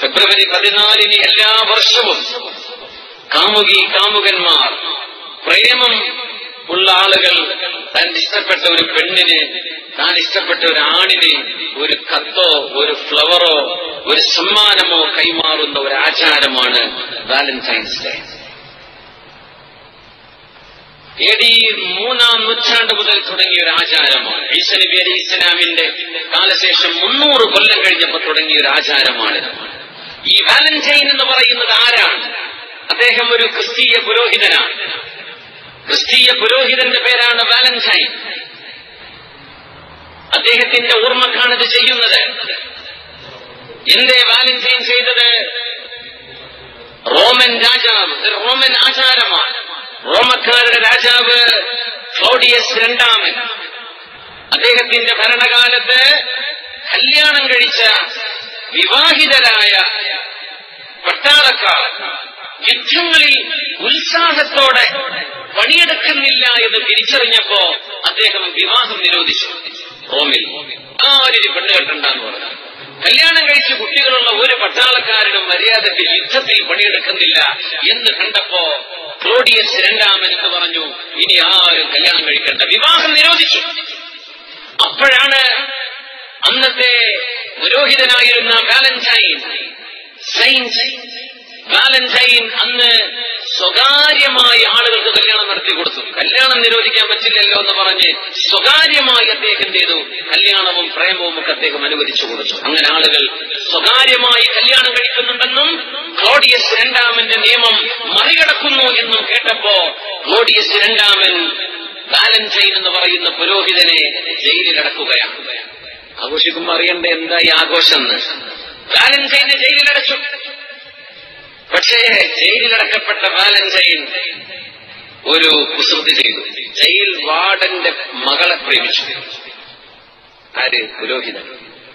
ഫെബ്രുവരി പതിനാലിന് എല്ലാ വർഷവും കാമുകി കാമുകന്മാർ പ്രേമം ഉള്ള ആളുകൾ താൻ ഇഷ്ടപ്പെട്ട ഒരു പെണ്ണിന് താൻ ഇഷ്ടപ്പെട്ട ഒരു ആണിന് ഒരു കത്തോ ഒരു ഫ്ലവറോ ഒരു സമ്മാനമോ കൈമാറുന്ന ഒരു ആചാരമാണ് വാലന്റൈൻസ് ഡേ എ ഡി മൂന്നാം നൂറ്റാണ്ട് മുതൽ തുടങ്ങിയ ഒരു ആചാരമാണ് ഈസ നബി അലി ഇസ്ലാമിന്റെ കാലശേഷം മുന്നൂറ് കൊല്ലം കഴിഞ്ഞപ്പോൾ തുടങ്ങിയ ഒരു ആചാരമാണിത് ഈ വാലന്റൈൻ എന്ന് പറയുന്നത് ആരാണ് അദ്ദേഹം ഒരു ക്രിസ്തീയ പുരോഹിതനാണ് ക്രിസ്തീയ പുരോഹിതന്റെ പേരാണ് വാലന്റൈൻ അദ്ദേഹത്തിന്റെ ഓർമ്മക്കാണിത് ചെയ്യുന്നത് എന്തേ വാലന്റൈൻ ചെയ്തത് റോമൻ രാജാവ് ഇത് റോമൻ ആചാരമാണ് റോമക്കാരുടെ രാജാവ് ക്ലോഡിയസ് രണ്ടാമൻ അദ്ദേഹത്തിന്റെ ഭരണകാലത്ത് കല്യാണം കഴിച്ച വിവാഹിതരായ പട്ടാളക്കാർ യുദ്ധങ്ങളിൽ ഉത്സാഹത്തോടെ പണിയെടുക്കുന്നില്ല എന്ന് തിരിച്ചറിഞ്ഞപ്പോ അദ്ദേഹം വിവാഹം നിരോധിച്ചു റോമിൽ ആരും പെണ്ണ് കെട്ടണ്ടെന്ന് പറഞ്ഞു കല്യാണം കഴിച്ച് കുട്ടികളുള്ള ഒരു പട്ടാളക്കാരനും മര്യാദയ്ക്ക് യുദ്ധത്തിൽ പണിയെടുക്കുന്നില്ല എന്ന് കണ്ടപ്പോ ക്ലോഡിയസ് രണ്ടാമൻ എന്ന് പറഞ്ഞു ഇനി ആരും കല്യാണം കഴിക്കണ്ട വിവാഹം നിരോധിച്ചു അപ്പോഴാണ് അന്നത്തെ പുരോഹിതനായിരുന്ന വാലന്റൈൻ സൈൻസ് വാലന്റൈൻ അന്ന് സ്വകാര്യമായി ആളുകൾക്ക് കല്യാണം നടത്തി കൊടുത്തു കല്യാണം നിരോധിക്കാൻ പറ്റില്ലല്ലോ എന്ന് പറഞ്ഞ് സ്വകാര്യമായി അദ്ദേഹം ചെയ്തു കല്യാണവും പ്രേമവും ഒക്കെ അദ്ദേഹം അനുവദിച്ചു കൊടുത്തു അങ്ങനെ ആളുകൾ സ്വകാര്യമായി കല്യാണം കഴിക്കുന്നുണ്ടെന്നും ക്ലോഡിയസ് രണ്ടാമന്റെ നിയമം മറികടക്കുന്നു എന്നും കേട്ടപ്പോ ക്ലോഡിയസ് രണ്ടാമൻ വാലന്റൈൻ എന്ന് പറയുന്ന പുരോഹിതനെ ജയിലിലടക്കുകയാണ് ആഘോഷിക്കുമ്പോ അറിയണ്ടേ എന്താ ഈ ആഘോഷം എന്ന് വാലന്റൈനെ ജയിലിലടച്ചു പക്ഷേ ജയിലിലടക്കപ്പെട്ട വാലന്റൈൻ ഒരു കുസൃതി ചെയ്തു ജയിൽ വാർഡന്റെ മകളെ പ്രേമിച്ചു ആര് പുരോഹിതൻ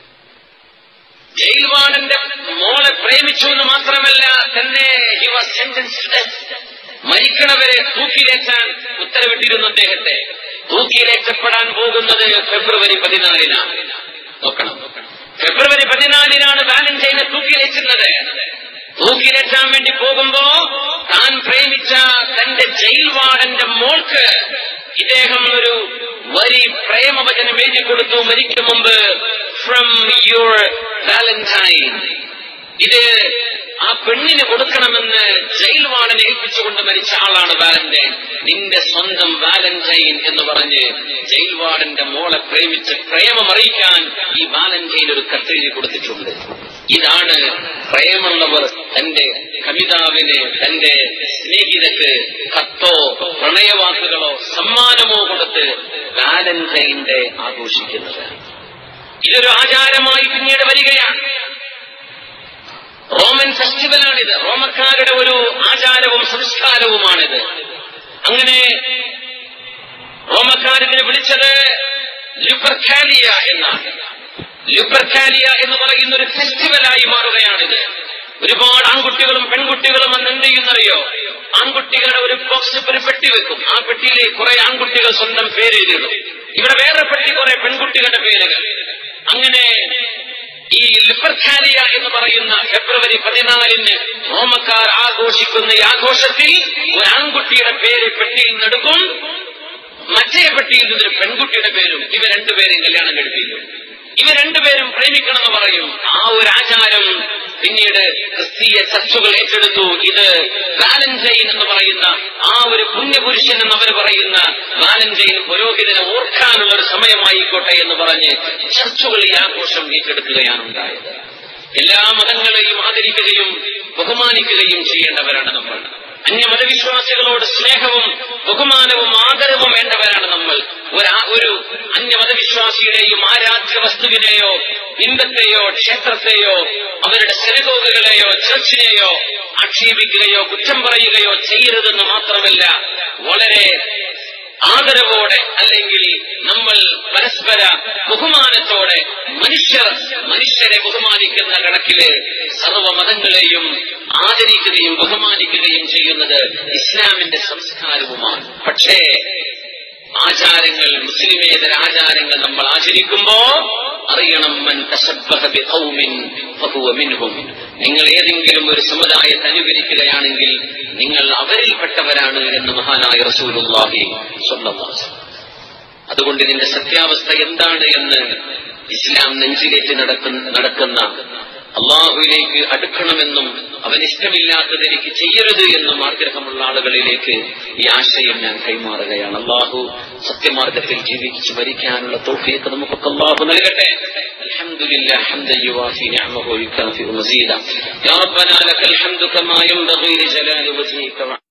ജയിൽ വാർഡന്റെ മോളെ പ്രേമിച്ചു എന്ന് മാത്രമല്ല തന്നെ ഹി വാസ് സെന്റൻസ്ഡ് മരിക്കണവരെ തൂക്കിലേറ്റാൻ ഉത്തരവിട്ടിരുന്നു അദ്ദേഹത്തെ തൂക്കിലേറ്റപ്പെടാൻ പോകുന്നത് ഫെബ്രുവരി പതിനാലിനാണ് നോക്കണം ഫെബ്രുവരി പതിനാലിനാണ് വാലന്റൈനെ തൂക്കിലേറ്റുന്നത് തൂക്കിലേറ്റാൻ വേണ്ടി പോകുമ്പോ താൻ പ്രേമിച്ച തന്റെ ജയിൽ വാർഡന്റെ മോൾക്ക് ഇദ്ദേഹം ഒരു വരി പ്രേമവചനം എഴുതി കൊടുത്തു മരിക്കും മുമ്പ് ഫ്രം യുവർ വാലന്റൈൻ ഇത് ആ പെണ്ണിന് കൊടുക്കണമെന്ന് ജയിൽ വാർഡനെ ഏൽപ്പിച്ചുകൊണ്ട് മരിച്ച ആളാണ് വാലന്റൈൻ നിന്റെ സ്വന്തം വാലന്റൈൻ എന്ന് പറഞ്ഞ് ജയിൽ വാർഡന്റെ മോളെ പ്രേമിച്ച് പ്രേമമറിയിക്കാൻ ഈ വാലന്റൈൻ ഒരു കത്തെഴുതി കൊടുത്തിട്ടുണ്ട് ഇതാണ് പ്രേമുള്ളവർ തന്റെ കവിതാവിന് തന്റെ സ്നേഹിതക്ക് കത്തോ പ്രണയവാക്കുകളോ സമ്മാനമോ കൊടുത്ത് വാലന്റൈൻ ഡേ ആഘോഷിക്കുന്നത് ഇതൊരു ആചാരമായി പിന്നീട് വരികയാണ് റോമൻ ഫെസ്റ്റിവലാണിത് റോമക്കാരുടെ ഒരു ആചാരവും സംസ്കാരവുമാണിത് അങ്ങനെ റോമക്കാരിതിനെ വിളിച്ചത് ലുപ്പർക്കാലിയ എന്നാണ് ലുപ്പർക്കാലിയ എന്ന് പറയുന്ന ഒരു ഫെസ്റ്റിവലായി മാറുകയാണിത് ഒരുപാട് ആൺകുട്ടികളും പെൺകുട്ടികളും അന്ന് എന്ത് ചെയ്യുന്നറിയോ ആൺകുട്ടികളുടെ ഒരു ബോക്സ് ഒരു പെട്ടി വെക്കും ആ പെട്ടിയിൽ കുറെ ആൺകുട്ടികൾ സ്വന്തം പേര് എഴുതിയിടും ഇവിടെ വേറെ പെട്ടി കുറെ പെൺകുട്ടികളുടെ പേരുകൾ അങ്ങനെ ഈ ലിപ്പർഖാലിയ എന്ന് പറയുന്ന ഫെബ്രുവരി പതിനാലിന് റോമക്കാർ ആഘോഷിക്കുന്ന ഈ ആഘോഷത്തിൽ ഒരു ആൺകുട്ടിയുടെ പേര് പെട്ടിയിൽ നിന്നെടുക്കും മറ്റേ പെട്ടിയിൽ നിന്നൊരു പെൺകുട്ടിയുടെ പേരും ഇവ രണ്ടുപേരും കല്യാണം കഴിപ്പിക്കും ഇവ രണ്ടുപേരും പ്രേമിക്കണമെന്ന് പറയും ആ ഒരു ആചാരം പിന്നീട് ക്രിസ്തീയ ചർച്ചുകൾ ഏറ്റെടുത്തു ഇത് വാലന്റൈൻ എന്ന് പറയുന്ന ആ ഒരു പുണ്യപുരുഷൻ എന്ന് അവർ പറയുന്ന വാലന്റൈൻ പുരോഹിതനെ ഓർക്കാനുള്ള ഒരു സമയമായിക്കോട്ടെ എന്ന് പറഞ്ഞ് ചർച്ചുകൾ ഈ ആഘോഷം ഏറ്റെടുക്കുകയാണ് ഉണ്ടായത് എല്ലാ മതങ്ങളെയും ആദരിക്കുകയും ബഹുമാനിക്കുകയും ചെയ്യേണ്ടവരാണ് നമ്മൾ അന്യമതവിശ്വാസികളോട് സ്നേഹവും ബഹുമാനവും ആദരവും വേണ്ടവരാണ് നമ്മൾ ഒരു ഒരു അന്യമതവിശ്വാസിയുടെയും ആരാധ്യ വസ്തുവിനെയോ ബിംബത്തെയോ ക്ഷേത്രത്തെയോ അവരുടെ സെനഗോഗുകളെയോ ചർച്ചിനെയോ ആക്ഷേപിക്കുകയോ കുറ്റം പറയുകയോ ചെയ്യരുതെന്ന് മാത്രമല്ല വളരെ ആദരവോടെ അല്ലെങ്കിൽ നമ്മൾ പരസ്പര ബഹുമാനത്തോടെ മനുഷ്യർ മനുഷ്യരെ ബഹുമാനിക്കുന്ന കണക്കില് സർവമതങ്ങളെയും ആദരിക്കുകയും ബഹുമാനിക്കുകയും ചെയ്യുന്നത് ഇസ്ലാമിന്റെ സംസ്കാരവുമാണ് പക്ഷേ ആചാരങ്ങൾ മുസ്ലിമേതര ആചാരങ്ങൾ നമ്മൾ ആചരിക്കുമ്പോ അറിയണം മൻ തശബ്ബഹ ബിഖൗമിൻ ഫഹുവ മിൻഹും നിങ്ങൾ ഏതെങ്കിലും ഒരു സമുദായത്തെ അനുകരിക്കുകയാണെങ്കിൽ നിങ്ങൾ അവരിൽപ്പെട്ടവരാണ് എന്ന് മഹാനായ റസൂലുള്ളാഹി സ്വല്ലല്ലാഹു അലൈഹി വസല്ലം. അതുകൊണ്ട് ഇതിന്റെ സത്യാവസ്ഥ എന്താണ് എന്ന് ഇസ്ലാം നെഞ്ചിലേറ്റ് നടക്കുന്ന നടക്കുന്ന അള്ളാഹുവിലേക്ക് അടുക്കണമെന്നും അവനിഷ്ടമില്ലാത്തത് എനിക്ക് ചെയ്യരുത് എന്നും ആഗ്രഹമുള്ള ആളുകളിലേക്ക് ഈ ആശയം ഞാൻ കൈമാറുകയാണ് അള്ളാഹു സത്യമാർഗത്തിൽ ജീവിച്ച് മരിക്കാനുള്ള തോഫിയൊക്കെ നമുക്കൊക്കെ അള്ളാഹു നൽകട്ടെ الحمد لله حمدا يوافي نعمه ويكافئ مزيدا يا ربنا لك الحمد كما ينبغي لجلال وجهك